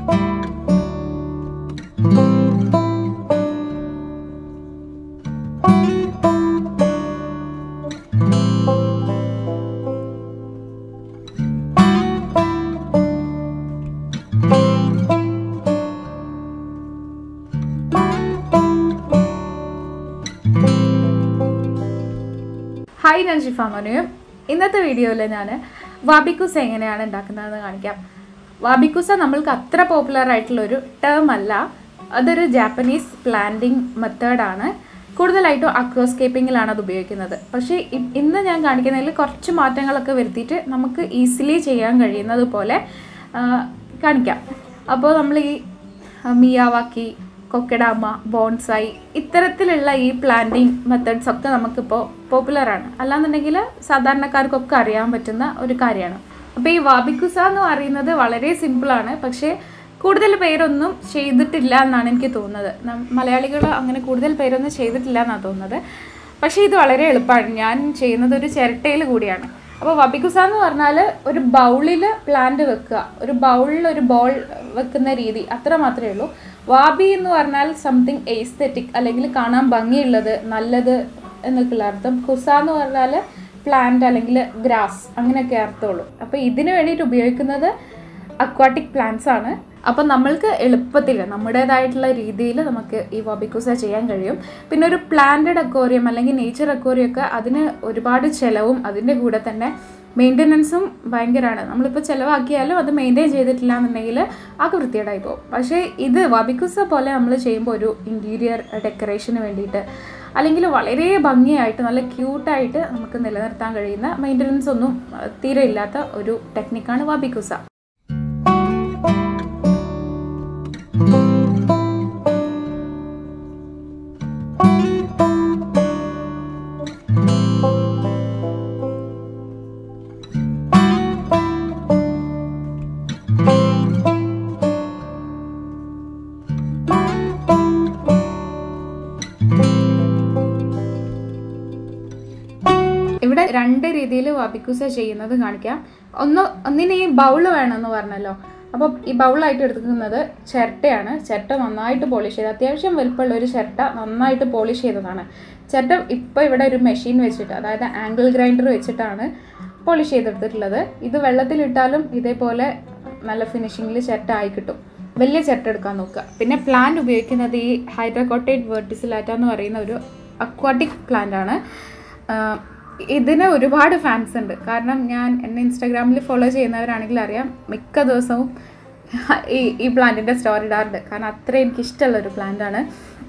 hi ഞാൻ ഷിഫ മനുയും ഇന്നത്തെ വീഡിയോയിൽ ഞാൻ വാബിക്കുസ എങ്ങനെയാണ് ഉണ്ടാക്കുന്നതെന്ന് കാണിക്കാം വാബിക്കുസ നമ്മൾക്ക് അത്ര പോപ്പുലർ ആയിട്ടുള്ള ഒരു ടേം അല്ല അതൊരു ജാപ്പനീസ് പ്ലാന്റിംഗ് മെത്തേഡാണ് കൂടുതലായിട്ടും അക്രോസ്കേപ്പിങ്ങിലാണ് അത് ഉപയോഗിക്കുന്നത് പക്ഷേ ഇ- ഇന്ന് ഞാൻ കാണിക്കുന്നതിൽ കുറച്ച് മാറ്റങ്ങളൊക്കെ വരുത്തിയിട്ട് നമുക്ക് ഈസിലി ചെയ്യാൻ കഴിയുന്നത് പോലെ ആ, കാണിക്കാം അപ്പോൾ നമ്മൾ ഈ മിയാവാക്കി കൊക്കഡാമ ബോൺസായി ഇത്തരത്തിലുള്ള ഈ പ്ലാന്റിങ് മെത്തേഡ്സ് ഒക്കെ നമുക്കിപ്പോൾ പോപ്പുലറാണ് അല്ലാന്നുണ്ടെങ്കിൽ സാധാരണക്കാർക്കൊക്കെ അറിയാൻ പറ്റുന്ന ഒരു കാര്യമാണ് അപ്പോൾ ഈ വാബിക്കുസ എന്ന് പറയുന്നത് വളരെ സിമ്പിളാണ് പക്ഷേ കൂടുതൽ പേരൊന്നും ചെയ്തിട്ടില്ല എന്നാണ് എനിക്ക് തോന്നുന്നത് മലയാളികൾ അങ്ങനെ കൂടുതൽ പേരൊന്നും ചെയ്തിട്ടില്ല എന്നാണ് തോന്നുന്നത് പക്ഷേ ഇത് വളരെ എളുപ്പമാണ് ഞാൻ ചെയ്യുന്നത് ഒരു ചിരട്ടയിൽ കൂടിയാണ് അപ്പോൾ വബിക്കുസ എന്ന് പറഞ്ഞാൽ ഒരു ബൗളിൽ പ്ലാന്റ് വെക്കുക ഒരു ബൗളിൽ ഒരു ബോൾ വെക്കുന്ന രീതി അത്ര മാത്രമേ ഉള്ളൂ വാബി എന്ന് പറഞ്ഞാൽ സംതിങ് എയ്സ്തെറ്റിക് അല്ലെങ്കിൽ കാണാൻ ഭംഗിയുള്ളത് നല്ലത് എന്നൊക്കെയുള്ള അർത്ഥം കുസ എന്ന് പറഞ്ഞാൽ പ്ലാന്റ് അല്ലെങ്കിൽ ഗ്രാസ് അങ്ങനെയൊക്കെ അർത്ഥമുള്ളൂ അപ്പോൾ ഇതിന് വേണ്ടിയിട്ട് ഉപയോഗിക്കുന്നത് അക്വാട്ടിക് പ്ലാന്റ്സ് ആണ് അപ്പം നമ്മൾക്ക് എളുപ്പത്തിൽ നമ്മുടേതായിട്ടുള്ള രീതിയിൽ നമുക്ക് ഈ വബിക്കുസ ചെയ്യാൻ കഴിയും പിന്നെ ഒരു പ്ലാന്റഡ് അക്വേറിയം അല്ലെങ്കിൽ നേച്ചർ അക്വേറിയം ഒക്കെ അതിന് ഒരുപാട് ചിലവും അതിൻ്റെ കൂടെ തന്നെ മെയിൻ്റനൻസും ഭയങ്കരമാണ് നമ്മളിപ്പോൾ ചിലവാക്കിയാലും അത് മെയിൻറ്റെയിൻ ചെയ്തിട്ടില്ല എന്നുണ്ടെങ്കിൽ ആകെ വൃത്തിയേടായി പോകും പക്ഷേ ഇത് വബിക്കുസ പോലെ നമ്മൾ ചെയ്യുമ്പോൾ ഒരു ഇൻറ്റീരിയർ ഡെക്കറേഷന് വേണ്ടിയിട്ട് അല്ലെങ്കിൽ വളരെ ഭംഗിയായിട്ട് നല്ല ക്യൂട്ടായിട്ട് നമുക്ക് നിലനിർത്താൻ കഴിയുന്ന മെയിൻ്റനൻസ് ഒന്നും അഹ്, തീരെ ഇല്ലാത്ത ഒരു ടെക്നിക്കാണ് വബിക്കുസ ഇവിടെ രണ്ട് രീതിയിൽ വബിക്കുസ ചെയ്യുന്നത് കാണിക്കാം ഒന്ന് ഒന്നിന് ഈ ബൗള് വേണമെന്ന് പറഞ്ഞല്ലോ അപ്പോൾ ഈ ബൗളായിട്ട് എടുക്കുന്നത് ചിരട്ടയാണ് ചിരട്ട നന്നായിട്ട് പോളിഷ് ചെയ്ത് അത്യാവശ്യം വലുപ്പമുള്ള ഒരു ചിരട്ട നന്നായിട്ട് പോളിഷ് ചെയ്തതാണ് ചിരട്ട ഇപ്പോൾ ഇവിടെ ഒരു മെഷീൻ വെച്ചിട്ട് അതായത് ആംഗിൾ ഗ്രൈൻഡർ വെച്ചിട്ടാണ് പോളിഷ് ചെയ്തെടുത്തിട്ടുള്ളത് ഇത് വെള്ളത്തിലിട്ടാലും ഇതേപോലെ നല്ല ഫിനിഷിങ്ങിൽ ചിരട്ട ആയി കിട്ടും വലിയ ചിരട്ട എടുക്കാൻ നോക്കുക പിന്നെ പ്ലാന്റ് ഉപയോഗിക്കുന്നത് ഈ ഹൈഡ്രോകോട്ടേറ്റ് വെർട്ടിസിലാറ്റ എന്ന് പറയുന്ന ഒരു അക്വാട്ടിക് പ്ലാന്റ് ആണ് ആഹ് ഇതിന് ഒരുപാട് ഫാൻസ് ഉണ്ട് കാരണം ഞാൻ എന്നെ ഇൻസ്റ്റാഗ്രാമിൽ ഫോളോ ചെയ്യുന്നവരാണെങ്കിൽ അറിയാം മിക്ക ദിവസവും ഈ ഈ പ്ലാന്റിൻ്റെ സ്റ്റോറി ഇടാറുണ്ട് കാരണം അത്ര എനിക്ക് ഇഷ്ടമുള്ള ഒരു പ്ലാന്റ് ആണ്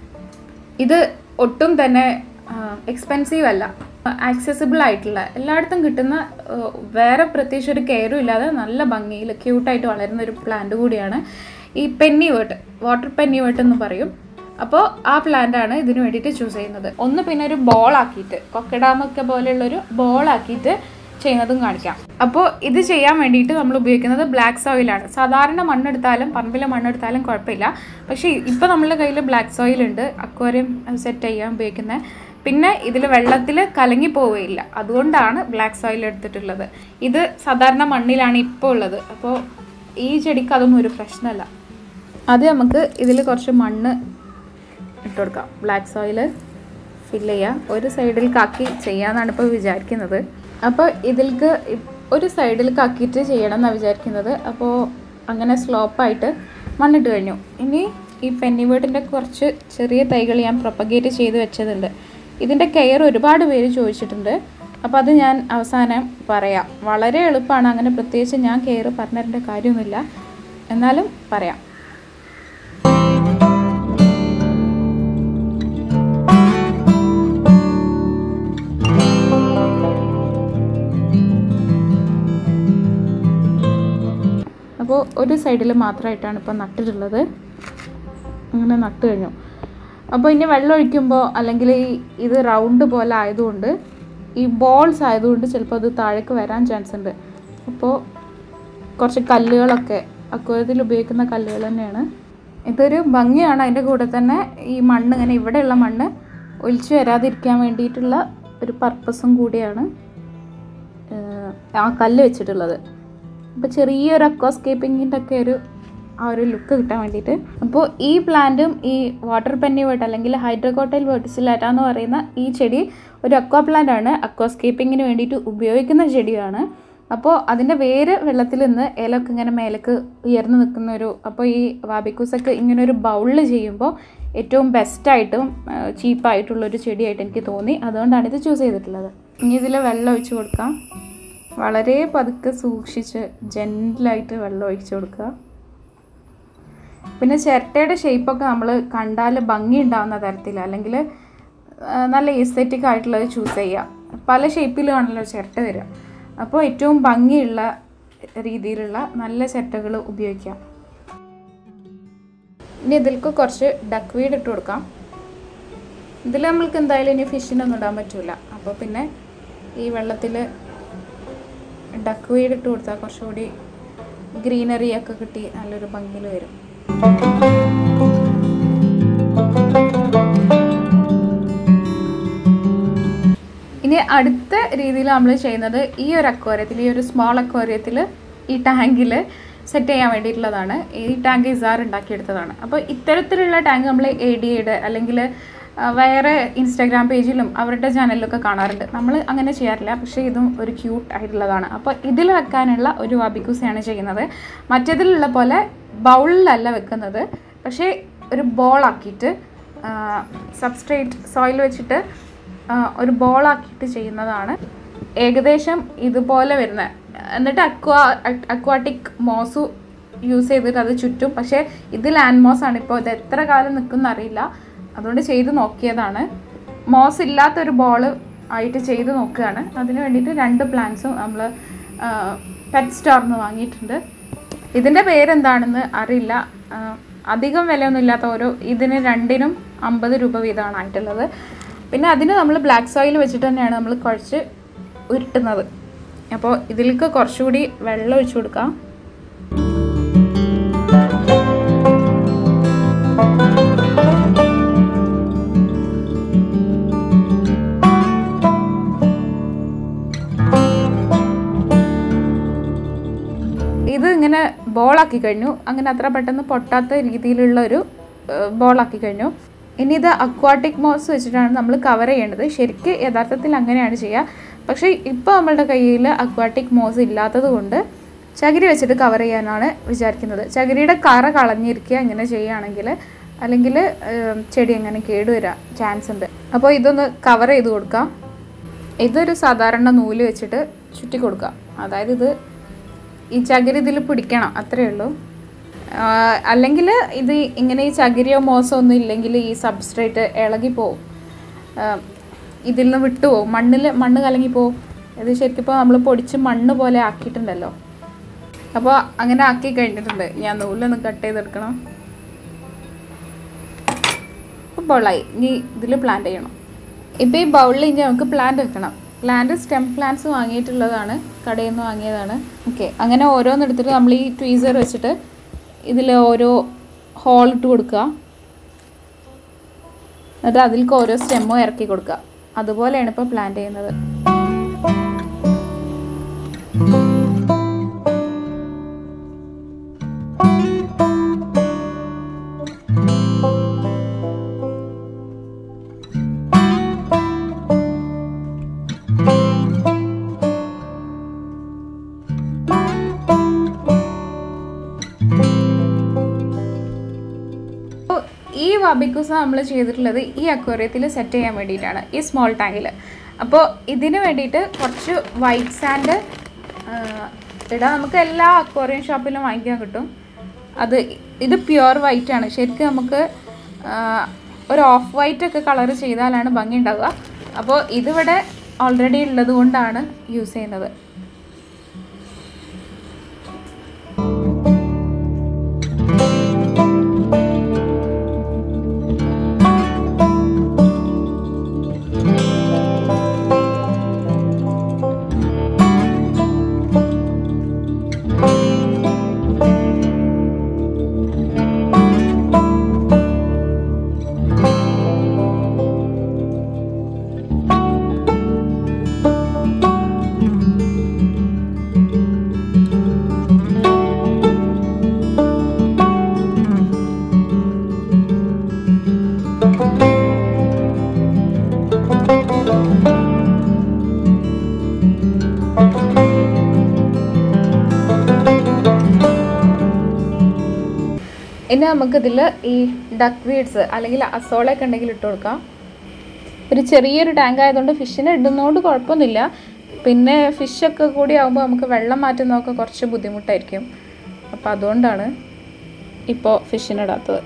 ഇത് ഒട്ടും തന്നെ എക്സ്പെൻസീവ് അല്ല ആക്സസിബിൾ ആയിട്ടുള്ള എല്ലായിടത്തും കിട്ടുന്ന ആ, വേറെ പ്രത്യേകിച്ച് ഒരു കെയറും ഇല്ലാതെ നല്ല ഭംഗിയിൽ ക്യൂട്ടായിട്ട് വളരുന്ന ഒരു പ്ലാന്റ് കൂടിയാണ് ഈ pennywort water pennywort എന്ന് പറയും അപ്പോൾ ആ പ്ലാന്റ് ആണ് ഇതിന് വേണ്ടിയിട്ട് ചൂസ് ചെയ്യുന്നത് ഒന്ന് പിന്നെ ഒരു ബോൾ ആക്കിയിട്ട് കൊക്കഡാമൊക്കെ പോലെയുള്ളൊരു ബോൾ ആക്കിയിട്ട് ചെയ്യുന്നതും കാണിക്കാം അപ്പോൾ ഇത് ചെയ്യാൻ വേണ്ടിയിട്ട് നമ്മൾ ഉപയോഗിക്കുന്നത് ബ്ലാക്ക് സോയിലാണ് സാധാരണ മണ്ണെടുത്താലും പറമ്പിലെ മണ്ണെടുത്താലും കുഴപ്പമില്ല പക്ഷേ ഇപ്പോൾ നമ്മളുടെ കയ്യിൽ ബ്ലാക്ക് സോയിൽ ഉണ്ട് അക്വേറിയം സെറ്റ് ചെയ്യാൻ ഉപയോഗിക്കുന്നത് പിന്നെ ഇതിൽ വെള്ളത്തിൽ കലങ്ങി പോവുകയില്ല അതുകൊണ്ടാണ് ബ്ലാക്ക് സോയിൽ എടുത്തിട്ടുള്ളത് ഇത് സാധാരണ മണ്ണിലാണ് ഇപ്പോൾ ഉള്ളത് അപ്പോൾ ഈ ചെടിക്ക് അതൊന്നും ഒരു പ്രശ്നമല്ല അത് നമുക്ക് ഇതിൽ കുറച്ച് മണ്ണ് ഇട്ട് കൊടുക്കാം ബ്ലാക്ക് സോയിൽ ഫില്ല് ചെയ്യാം ഒരു സൈഡിൽ കാക്കി ചെയ്യാമെന്നാണ് ഇപ്പോൾ വിചാരിക്കുന്നത് അപ്പോൾ ഇതിൽക്ക് ഇ- ഒരു സൈഡിൽ കാക്കിയിട്ട് ചെയ്യണം എന്നാണ് വിചാരിക്കുന്നത് അപ്പോൾ അങ്ങനെ സ്ലോപ്പായിട്ട് മണ്ണിട്ട് കഴിഞ്ഞു ഇനി ഈ പെന്നിവേട്ടിൻ്റെ കുറച്ച് ചെറിയ തൈകൾ ഞാൻ പ്രൊപ്പഗേറ്റ് ചെയ്ത് വെച്ചതുണ്ട് ഇതിൻ്റെ കെയർ ഒരുപാട് പേര് ചോദിച്ചിട്ടുണ്ട് അപ്പോൾ അത് ഞാൻ അവസാനം പറയാം വളരെ എളുപ്പമാണ് അങ്ങനെ പ്രത്യേകിച്ച് ഞാൻ കെയർ പറഞ്ഞു തരേണ്ട കാര്യമൊന്നുമില്ല എന്നാലും പറയാം അപ്പോൾ ഒരു സൈഡിൽ മാത്രമായിട്ടാണ് ഇപ്പോൾ നട്ടിട്ടുള്ളത് അങ്ങനെ നട്ട് കഴിഞ്ഞു അപ്പോൾ ഇനി വെള്ളം ഒഴിക്കുമ്പോൾ അല്ലെങ്കിൽ ഈ ഇത് റൗണ്ട് പോലെ ആയതുകൊണ്ട് ഈ ബോൾസ് ആയതുകൊണ്ട് ചിലപ്പോൾ അത് താഴേക്ക് വരാൻ ചാൻസ് ഉണ്ട് അപ്പോൾ കുറച്ച് കല്ലുകളൊക്കെ അക്വരത്തിൽ ഉപയോഗിക്കുന്ന കല്ലുകൾ തന്നെയാണ് ഇതൊരു ഭംഗിയാണ് അതിൻ്റെ കൂടെ തന്നെ ഈ മണ്ണ് ഇങ്ങനെ ഇവിടെയുള്ള മണ്ണ് ഒലിച്ചു വരാതിരിക്കാൻ വേണ്ടിയിട്ടുള്ള ഒരു പർപ്പസും കൂടിയാണ് ഏഹ്, ആ കല്ല് വെച്ചിട്ടുള്ളത് അപ്പോൾ ചെറിയൊരു അക്വാസ്കേപ്പിങ്ങിൻ്റെ ഒക്കെ ഒരു ആ ഒരു ലുക്ക് കിട്ടാൻ വേണ്ടിയിട്ട് അപ്പോൾ ഈ പ്ലാന്റും ഈ വാട്ടർ പെന്നിവേർട്ട് അല്ലെങ്കിൽ ഹൈഡ്രോകോട്ടൈൽ വെർട്ടിസിലാറ്റ എന്ന് പറയുന്ന ഈ ചെടി ഒരു അക്വാ പ്ലാന്റ് ആണ് അക്വാസ്കേപ്പിങ്ങിന് വേണ്ടിയിട്ട് ഉപയോഗിക്കുന്ന ചെടിയാണ് അപ്പോൾ അതിൻ്റെ വേര് വെള്ളത്തിൽ നിന്ന് ഇലയൊക്കെ ഇങ്ങനെ മേലേക്ക് ഉയർന്നു നിൽക്കുന്ന ഒരു അപ്പോൾ ഈ വാബിക്കൂസൊക്കെ ഇങ്ങനെ ഒരു ബൗളിൽ ചെയ്യുമ്പോൾ ഏറ്റവും ബെസ്റ്റായിട്ടും ചീപ്പായിട്ടുള്ളൊരു ചെടിയായിട്ട് എനിക്ക് തോന്നി അതുകൊണ്ടാണ് ഇത് ചൂസ് ചെയ്തിട്ടുള്ളത് ഇനി ഇതിൽ വെള്ളം ഒഴിച്ച് കൊടുക്കാം വളരെ പതുക്കെ സൂക്ഷിച്ച് ജെൻറ്റിലായിട്ട് വെള്ളം ഒഴിച്ച് കൊടുക്കുക പിന്നെ ചിരട്ടയുടെ ഷേപ്പൊക്കെ നമ്മൾ കണ്ടാൽ ഭംഗി ഉണ്ടാവുന്ന തരത്തിൽ അല്ലെങ്കിൽ നല്ല എസ്തെറ്റിക് ആയിട്ടുള്ളത് ചൂസ് ചെയ്യുക പല ഷേപ്പിലാണല്ലോ ചിരട്ട വരിക അപ്പോൾ ഏറ്റവും ഭംഗിയുള്ള രീതിയിലുള്ള നല്ല ചിരട്ടകൾ ഉപയോഗിക്കാം ഇനി ഇതിലേക്ക് കുറച്ച് ഡക്ക് വീഡ് ഇട്ട് കൊടുക്കാം ഇതിൽ നമ്മൾക്ക് എന്തായാലും ഇനി ഫിഷിനൊന്നും ഇടാൻ പറ്റില്ല അപ്പോൾ പിന്നെ ഈ വെള്ളത്തിൽ ഡക്ക് വീഡ് ഇട്ട് കൊടുത്താൽ കുറച്ചുകൂടി ഗ്രീനറി ഒക്കെ കിട്ടി നല്ലൊരു ഭംഗിയിൽ വരും ഇനി അടുത്ത രീതിയിൽ നമ്മൾ ചെയ്യുന്നത് ഈ ഒരു അക്വേറിയത്തിൽ ഈ ഒരു സ്മോൾ അക്വേറിയത്തിൽ ഈ ടാങ്കിൽ സെറ്റ് ചെയ്യാൻ വേണ്ടിയിട്ടുള്ളതാണ് ഈ ടാങ്ക് ഇസാർ ഉണ്ടാക്കിയെടുത്തതാണ് അപ്പോൾ ഇത്തരത്തിലുള്ള ടാങ്ക് നമ്മൾ എ ഡി എയുടെ അല്ലെങ്കിൽ വേറെ ഇൻസ്റ്റാഗ്രാം പേജിലും അവരുടെ ചാനലിലൊക്കെ കാണാറുണ്ട് നമ്മൾ അങ്ങനെ ചെയ്യാറില്ല പക്ഷേ ഇതും ഒരു ക്യൂട്ട് ആയിട്ടുള്ളതാണ് അപ്പോൾ ഇതിൽ വെക്കാനുള്ള ഒരു വാബിക്കൂസയാണ് ചെയ്യുന്നത് മറ്റേതിലുള്ള പോലെ ബൗളിലല്ല വെക്കുന്നത് പക്ഷേ ഒരു ബോളാക്കിയിട്ട് സബ്സ്ട്രേറ്റ് സോയിൽ വെച്ചിട്ട് ഒരു ബോളാക്കിയിട്ട് ചെയ്യുന്നതാണ് ഏകദേശം ഇതുപോലെ വരുന്ന എന്നിട്ട് അക്വാ അക്വാട്ടിക് മോസു യൂസ് ചെയ്തിട്ട് അത് ചുറ്റും പക്ഷേ ഇത് ലാൻഡ് മോസ് ആണ് ഇപ്പോൾ ഇത് എത്ര കാലം നിൽക്കുന്ന അറിയില്ല അതുകൊണ്ട് ചെയ്ത് നോക്കിയതാണ് മോസ് ഇല്ലാത്തൊരു ബോൾ ആയിട്ട് ചെയ്ത് നോക്കുകയാണ് അതിന് വേണ്ടിയിട്ട് രണ്ട് പ്ലാന്റ്സും നമ്മൾ പെറ്റ് സ്റ്റോറിൽ നിന്ന് വാങ്ങിയിട്ടുണ്ട് ഇതിൻ്റെ പേരെന്താണെന്ന് അറിയില്ല അധികം വിലയൊന്നും ഇല്ലാത്ത ഓരോ ഇതിന് രണ്ടിനും അമ്പത് രൂപ വീതമാണ് ആയിട്ടുള്ളത് പിന്നെ അതിന് നമ്മൾ ബ്ലാക്ക് സോയിൽ വെച്ചിട്ട് തന്നെയാണ് നമ്മൾ കുഴച്ച് ഉരുട്ടുന്നത് അപ്പോൾ ഇതിലേക്ക് കുറച്ചുകൂടി വെള്ളം ഒഴിച്ചു കൊടുക്കാം ഇത് ഇങ്ങനെ ബോളാക്കി കഴിഞ്ഞു അങ്ങനെ അത്ര പെട്ടെന്ന് പൊട്ടാത്ത രീതിയിലുള്ള ഒരു ബോളാക്കി കഴിഞ്ഞു ഇനി ഇത് അക്വാട്ടിക് മോസ് വെച്ചിട്ടാണ് നമ്മൾ കവർ ചെയ്യേണ്ടത് ശരിക്ക് യഥാർത്ഥത്തിൽ അങ്ങനെയാണ് ചെയ്യുക പക്ഷേ ഇപ്പോൾ നമ്മളുടെ കയ്യിൽ അക്വാട്ടിക് മോസ് ഇല്ലാത്തത് കൊണ്ട് ചകിരി വെച്ചിട്ട് കവർ ചെയ്യാനാണ് വിചാരിക്കുന്നത് ചകിരിയുടെ കറ കളഞ്ഞിരിക്കുക ഇങ്ങനെ ചെയ്യുകയാണെങ്കിൽ അല്ലെങ്കിൽ ചെടി അങ്ങനെ കേടുവരാൻ ചാൻസ് ഉണ്ട് അപ്പോൾ ഇതൊന്ന് കവർ ചെയ്ത് കൊടുക്കാം ഇതൊരു സാധാരണ നൂല് വെച്ചിട്ട് ചുറ്റി കൊടുക്കുക അതായത് ഇത് ഈ ചകിരി ഇതിൽ പിടിക്കണം അത്രയേ ഉള്ളൂ അല്ലെങ്കിൽ ഇത് ഇങ്ങനെ ഈ ചകിരിയോ മോസോ ഒന്നും ഇല്ലെങ്കിൽ ഈ സബ്സ്ട്രേറ്റ് ഇളകി പോവും ഇതിൽ നിന്ന് വിട്ടുപോകും മണ്ണിൽ മണ്ണ് കലങ്ങി പോവും ഇത് ശരിക്കും ഇപ്പോൾ നമ്മൾ പൊടിച്ച് മണ്ണ് പോലെ ആക്കിയിട്ടുണ്ടല്ലോ അപ്പോൾ അങ്ങനെ ആക്കി കഴിഞ്ഞിട്ടുണ്ട് ഞാൻ നൂലൊന്ന് കട്ട് ചെയ്തെടുക്കണം ഇപ്പോൾ ബൗളായി ഇനി ഇതിൽ പ്ലാന്റ് ചെയ്യണം ഇപ്പോൾ ഈ ബൗളിൽ ഇനി നമുക്ക് പ്ലാന്റ് വെക്കണം പ്ലാന്റ് സ്റ്റെം പ്ലാന്റ്സ് വാങ്ങിയിട്ടുള്ളതാണ് കടയിൽ നിന്ന് വാങ്ങിയതാണ് ഓക്കെ അങ്ങനെ ഓരോന്നെടുത്തിട്ട് നമ്മൾ ഈ ട്വീസർ വെച്ചിട്ട് ഇതിൽ ഓരോ ഹോൾ ഇട്ട് കൊടുക്കുക എന്നിട്ട് അതിലേക്ക് ഓരോ സ്റ്റെമ്മോ ഇറക്കി കൊടുക്കുക അതുപോലെയാണ് ഇപ്പോൾ പ്ലാന്റ് ചെയ്യുന്നത് ഈ വബിക്കുസ നമ്മൾ ചെയ്തിട്ടുള്ളത് ഈ അക്വേറിയത്തിൽ സെറ്റ് ചെയ്യാൻ വേണ്ടിയിട്ടാണ് ഈ സ്മോൾ ടാങ്കിൽ അപ്പോൾ ഇതിന് വേണ്ടിയിട്ട് കുറച്ച് വൈറ്റ് സാൻഡ് ഇടാം നമുക്ക് എല്ലാ അക്വേറിയം ഷോപ്പിലും വാങ്ങിക്കാൻ കിട്ടും അത് ഇത് പ്യുവർ വൈറ്റ് ആണ് ശരിക്കും നമുക്ക് ഒരു ഓഫ് വൈറ്റ് ഒക്കെ കളർ ചെയ്താലാണ് ഭംഗി ഉണ്ടാവുക അപ്പോൾ ഇതിവിടെ ഓൾറെഡി ഉള്ളത് കൊണ്ടാണ് യൂസ് ചെയ്യുന്നത് ഇനി നമുക്കിതിൽ ഈ ഡക്ക് വീഡ്സ് അല്ലെങ്കിൽ അസോളൊക്കെ ഉണ്ടെങ്കിൽ ഇട്ട് കൊടുക്കാം ഒരു ചെറിയൊരു ടാങ്ക് ആയതുകൊണ്ട് ഫിഷിനെ ഇടുന്നതുകൊണ്ട് കുഴപ്പമൊന്നുമില്ല പിന്നെ ഫിഷൊക്കെ കൂടി ആകുമ്പോൾ നമുക്ക് വെള്ളം മാറ്റുന്നതൊക്കെ കുറച്ച് ബുദ്ധിമുട്ടായിരിക്കും അപ്പോൾ അതുകൊണ്ടാണ് ഇപ്പോൾ ഫിഷിനിടാത്തത്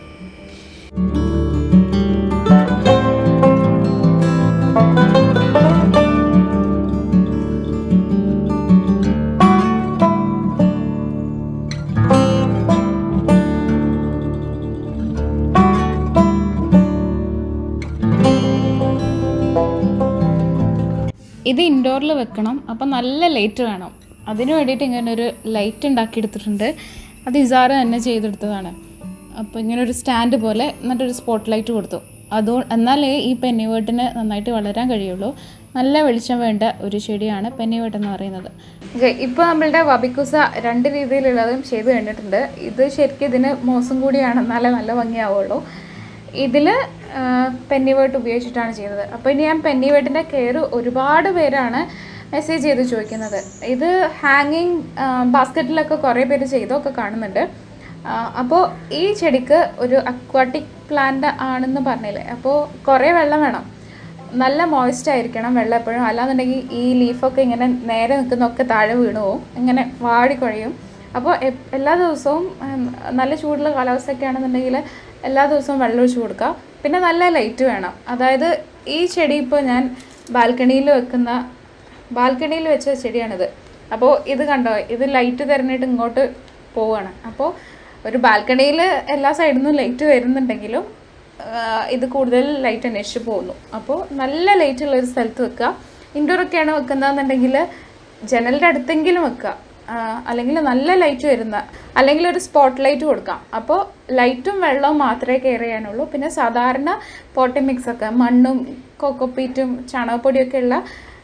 ഇത് ഇൻഡോറിൽ വെക്കണം അപ്പം നല്ല ലൈറ്റ് വേണം അതിന് വേണ്ടിയിട്ട് ഇങ്ങനെ ഒരു ലൈറ്റ് ഉണ്ടാക്കിയെടുത്തിട്ടുണ്ട് അത് ഇസാറ് തന്നെ ചെയ്തെടുത്തതാണ് അപ്പോൾ ഇങ്ങനെ ഒരു സ്റ്റാൻഡ് പോലെ എന്നിട്ടൊരു സ്പോട്ട് ലൈറ്റ് കൊടുത്തു അതോ എന്നാലേ ഈ പെന്നിവേട്ടിന് നന്നായിട്ട് വളരാൻ കഴിയുള്ളൂ നല്ല വെളിച്ചം വേണ്ട ഒരു ചെടിയാണ് പെന്നിവേട്ട് എന്ന് പറയുന്നത് ഇപ്പോൾ നമ്മളുടെ വബിക്കുസ രണ്ട് രീതിയിലുള്ളതും ചെയ്ത് കഴിഞ്ഞിട്ടുണ്ട് ഇത് ശരിക്കും ഇതിന് മോശം കൂടിയാണ് എന്നാലേ നല്ല ഭംഗിയാവുള്ളൂ ഇതിൽ പെന്നിവേട്ട് ഉപയോഗിച്ചിട്ടാണ് ചെയ്തത് അപ്പോൾ ഇനി ഞാൻ പെന്നിവേട്ടിൻ്റെ കെയർ ഒരുപാട് പേരാണ് മെസ്സേജ് ചെയ്ത് ചോദിക്കുന്നത് ഇത് ഹാങ്ങിങ് ബാസ്ക്കറ്റിലൊക്കെ കുറേ പേര് ചെയ്തൊക്കെ കാണുന്നുണ്ട് അപ്പോൾ ഈ ചെടിക്ക് ഒരു അക്വാട്ടിക് പ്ലാന്റ് ആണെന്ന് പറഞ്ഞില്ലേ അപ്പോൾ കുറേ വെള്ളം വേണം നല്ല മോയ്സ്റ്റ് ആയിരിക്കണം വെള്ളം എപ്പോഴും അല്ലാന്നുണ്ടെങ്കിൽ ഈ ലീഫൊക്കെ ഇങ്ങനെ നേരെ നിൽക്കുന്നതൊക്കെ താഴെ വീണു പോവും ഇങ്ങനെ വാടിക്കുഴയും അപ്പോൾ എല്ലാ ദിവസവും ഉം, നല്ല ചൂടുള്ള കാലാവസ്ഥയൊക്കെ ആണെന്നുണ്ടെങ്കിൽ എല്ലാ ദിവസവും വെള്ളം ഒഴിച്ച് കൊടുക്കുക പിന്നെ നല്ല ലൈറ്റ് വേണം അതായത് ഈ ചെടി ഇപ്പോൾ ഞാൻ ബാൽക്കണിയിൽ വെക്കുന്ന ബാൽക്കണിയിൽ വെച്ച ചെടിയാണിത് അപ്പോൾ ഇത് കണ്ടോ ഇത് ലൈറ്റ് തിരഞ്ഞിട്ട് ഇങ്ങോട്ട് പോവുകയാണ് അപ്പോൾ ഒരു ബാൽക്കണിയിൽ എല്ലാ സൈഡിൽ നിന്നും ലൈറ്റ് വരുന്നുണ്ടെങ്കിലും ആ, ഇത് കൂടുതൽ ലൈറ്റ് അന്വേഷിച്ച് പോകുന്നു അപ്പോൾ നല്ല ലൈറ്റ് ഉള്ള ഒരു സ്ഥലത്ത് വെക്കുക ഇൻഡോർ ഒക്കെയാണ് വെക്കുന്നതെന്നുണ്ടെങ്കിൽ ജനലിൻ്റെ അടുത്തെങ്കിലും വെക്കുക ആ, അല്ലെങ്കിൽ നല്ല ലൈറ്റ് വരുന്ന അല്ലെങ്കിൽ ഒരു സ്പോട്ട് ലൈറ്റ് കൊടുക്കാം അപ്പോൾ ലൈറ്റും വെള്ളവും മാത്രമേ കെയർ ചെയ്യാനുള്ളൂ പിന്നെ സാധാരണ പോട്ടി മിക്സ് ഒക്കെ മണ്ണും കൊക്കോപ്പീറ്റും ചാണകപ്പൊടിയൊക്കെ ഉള്ള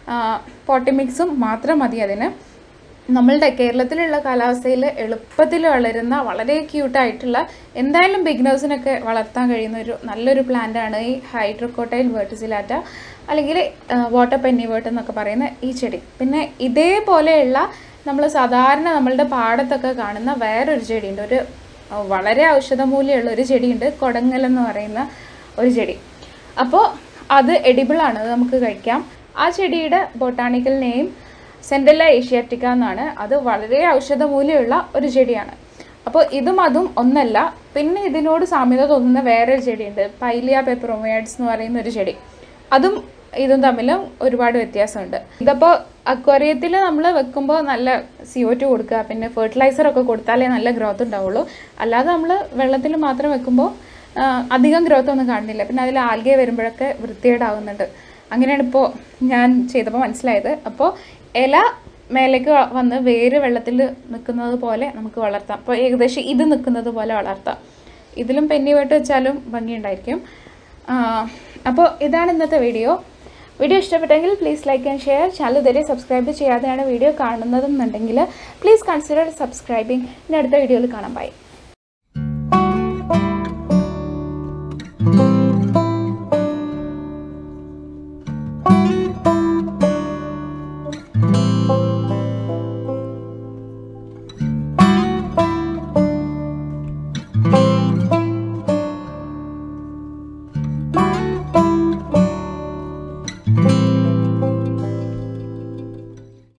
പോട്ടി മിക്സും മാത്രം മതി അതിന് നമ്മളുടെ കേരളത്തിലുള്ള കാലാവസ്ഥയിൽ എളുപ്പത്തിൽ വളരുന്ന വളരെ ക്യൂട്ടായിട്ടുള്ള എന്തായാലും ബിഗ്നേഴ്സിനൊക്കെ വളർത്താൻ കഴിയുന്ന ഒരു നല്ലൊരു പ്ലാന്റാണ് ഈ ഹൈഡ്രോക്കോട്ടൈൽ വേർട്ടിസിലാറ്റ അല്ലെങ്കിൽ വാട്ടർ പെന്നിവേർട്ട് എന്നൊക്കെ പറയുന്ന ഈ ചെടി പിന്നെ ഇതേപോലെയുള്ള നമ്മൾ സാധാരണ നമ്മളുടെ പാടത്തൊക്കെ കാണുന്ന വേറൊരു ചെടിയുണ്ട് ഒരു ആ, വളരെ ഔഷധമൂല്യമുള്ള ഒരു ചെടിയുണ്ട് കൊടങ്ങൽ എന്ന് പറയുന്ന ഒരു ചെടി അപ്പോൾ അത് എഡിബിളാണ് അത് നമുക്ക് കഴിക്കാം ആ ചെടിയുടെ ബൊട്ടാണിക്കൽ നെയിം സെൻഡല്ല ഏഷ്യാറ്റിക്ക എന്നാണ് അത് വളരെ ഔഷധമൂല്യമുള്ള ഒരു ചെടിയാണ് അപ്പോൾ ഇതും അതും ഒന്നല്ല പിന്നെ ഇതിനോട് സാമ്യത തോന്നുന്ന വേറൊരു ചെടിയുണ്ട് പൈലിയ പെപ്രോമേഡ്സ് എന്ന് പറയുന്ന ഒരു ചെടി അതും ഇതും തമ്മിലും ഒരുപാട് വ്യത്യാസമുണ്ട് ഇതിപ്പോൾ അക്വേറിയത്തിൽ നമ്മൾ വെക്കുമ്പോൾ നല്ല സി ഒ ടു കൊടുക്കുക പിന്നെ ഫെർട്ടിലൈസർ ഒക്കെ കൊടുത്താലേ നല്ല ഗ്രോത്ത് ഉണ്ടാവുള്ളൂ അല്ലാതെ നമ്മൾ വെള്ളത്തിൽ മാത്രം വെക്കുമ്പോൾ ആ, അധികം ഗ്രോത്ത് ഒന്നും കാണുന്നില്ല പിന്നെ അതിൽ ആൽഗെ വരുമ്പോഴൊക്കെ വൃത്തികേടാവുന്നുണ്ട് അങ്ങനെയാണ് ഇപ്പോൾ ഞാൻ ചെയ്തപ്പോൾ മനസ്സിലായത് അപ്പോൾ ഇല മേലേക്ക് വ- വന്ന് വേര് വെള്ളത്തിൽ നിൽക്കുന്നത് പോലെ നമുക്ക് വളർത്താം അപ്പോൾ ഏകദേശം ഇത് നിൽക്കുന്നത് പോലെ വളർത്താം ഇതിലും പെന്നിവേട്ട് വെച്ചാലും ഭംഗിയുണ്ടായിരിക്കും അപ്പോൾ ഇതാണ് ഇന്നത്തെ വീഡിയോ വീഡിയോ ഇഷ്ടപ്പെട്ടെങ്കിൽ please like and share channel ഇതുവരെ സബ്സ്ക്രൈബ് ചെയ്യാതെയാണ് വീഡിയോ കാണുന്നതെന്നുണ്ടെങ്കിൽ പ്ലീസ് കൺസിഡർ സബ്സ്ക്രൈബിങ് ഇനി അടുത്ത വീഡിയോയിൽ കാണാം ബൈ